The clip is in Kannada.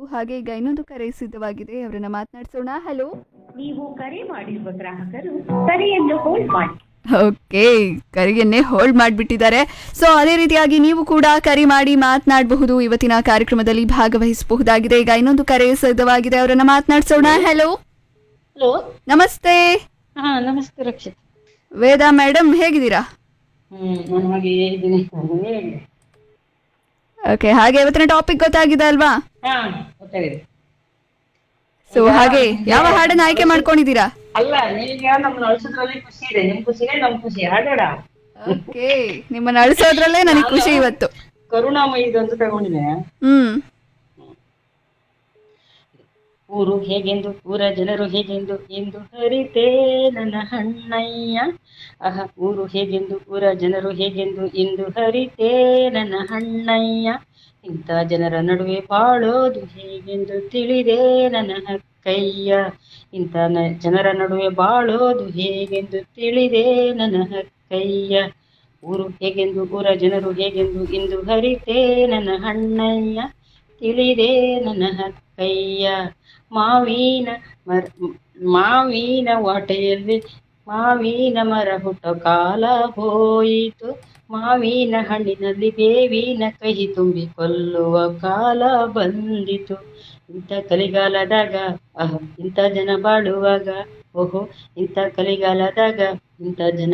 ಹಾಗೆ ಈಗ ಇನ್ನೊಂದು ಕರೆ ಸಿದ್ಧವಾಗಿದೆ ಅವರನ್ನ ಮಾತನಾಡಿಸೋಣ ಹಲೋ ನೀವು ಕರೆ ಮಾಡಿರುವ ಗ್ರಾಹಕರು ಕರೆಯನ್ನು ಹೋಲ್ಡ್ ಮಾಡಿ ಓಕೆ ಕರೆಯನ್ನೇ ಹೋಲ್ಡ್ ಮಾಡಿಬಿಟ್ಟಿದ್ದಾರೆ ಸೊ ಅದೇ ರೀತಿಯಾಗಿ ನೀವು ಕೂಡ ಕರೆ ಮಾಡಿ ಮಾತನಾಡಬಹುದು ಇವತ್ತಿನ ಕಾರ್ಯಕ್ರಮದಲ್ಲಿ ಭಾಗವಹಿಸಬಹುದಾಗಿದೆ ಈಗ ಇನ್ನೊಂದು ಕರೆ ಸಿದ್ಧವಾಗಿದೆ ಅವರನ್ನ ಮಾತನಾಡಿಸೋಣ ಹಲೋ ಹಲೋ ನಮಸ್ತೆ ಹಾ ನಮಸ್ತೆ ರಕ್ಷಿತ್ ವೇದಾ ಮೇಡಮ್ ಹೇಗಿದ್ದೀರಾ ಹ್ಮ್ ನಾನು ಹಾಗೆ ಇದ್ದೀನಿ ಹೇಳಿ ಓಕೆ ಹಾಗೆ ಇವತ್ತಿನ ಟಾಪಿಕ್ ಗೊತ್ತಾಗಿದೆ ಅಲ್ವಾ ಹಾ ಗೊತ್ತಾಗಿದೆ ಸೊ ಹಾಗೆ ಯಾವ ಹಾಡನ್ನ ಆಯ್ಕೆ ಮಾಡ್ಕೊಂಡಿದ್ದೀರಾ ಅಲ್ಲ ನೀವೀಗ ನಮ್ಮನ್ನ ಅಳಿಸೋದ್ರಲ್ಲಿ ಖುಷಿ ಇದೆ ನಿಮ್ ಖುಷಿನೇ ನಮ್ ಖುಷಿ ಹಾಡೋಣ ಓಕೆ ನಿಮ್ಮನ್ನ ಅಳಿಸೋದ್ರಲ್ಲೇ ನನಗೆ ಖುಷಿ ಇವತ್ತು ಕರುಣಾಮಯಿದು ಅಂತ ತಗೊಂಡಿದೆ ಹ್ಮ್ ಊರು ಹೇಗೆಂದು ಊರ ಜನರು ಹೇಗೆಂದು ಎಂದು ಹರಿತೆ ನನ್ನ ಹಣ್ಣಯ್ಯ ಅಹ ಊರು ಹೇಗೆಂದು ಊರ ಜನರು ಹೇಗೆಂದು ಇಂದು ಹರಿತೆ ನನ್ನ ಹಣ್ಣಯ್ಯ ಇಂಥ ಜನರ ನಡುವೆ ಬಾಳೋದು ಹೇಗೆಂದು ತಿಳಿದೆ ನನ್ನ ಹಕ್ಕಯ್ಯ ಇಂಥ ನ- ಜನರ ನಡುವೆ ಬಾಳೋದು ಹೇಗೆಂದು ತಿಳಿದೆ ನನ್ನ ಹಕ್ಕಯ್ಯ ಊರು ಹೇಗೆಂದು ಊರ ಜನರು ಹೇಗೆಂದು ಇಂದು ಹರಿತೆ ನನ್ನ ಹಣ್ಣಯ್ಯ ತಿಳಿದೆ ನನ್ನ ಹಕ್ಕಯ್ಯ ಮಾವಿನ ಮರ ಮಾವಿನ ವಾಟೆಯಲ್ಲಿ ಮಾವಿನ ಮರ ಹುಟ್ಟೋ ಕಾಲ ಹೋಯಿತು ಮಾವಿನ ಹಣ್ಣಿನಲ್ಲಿ ಬೇವಿನ ಕಹಿ ತುಂಬಿ ಕೊಲ್ಲುವ ಕಾಲ ಬಂದಿತು ಇಂಥ ಕಲಿಗಾಲದಾಗ ಅಹ ಇಂಥ ಜನ ಬಾಳುವಾಗ ಓಹೋ ಇಂಥ ಕಲಿಗಾಲದಾಗ ಇಂಥ ಜನ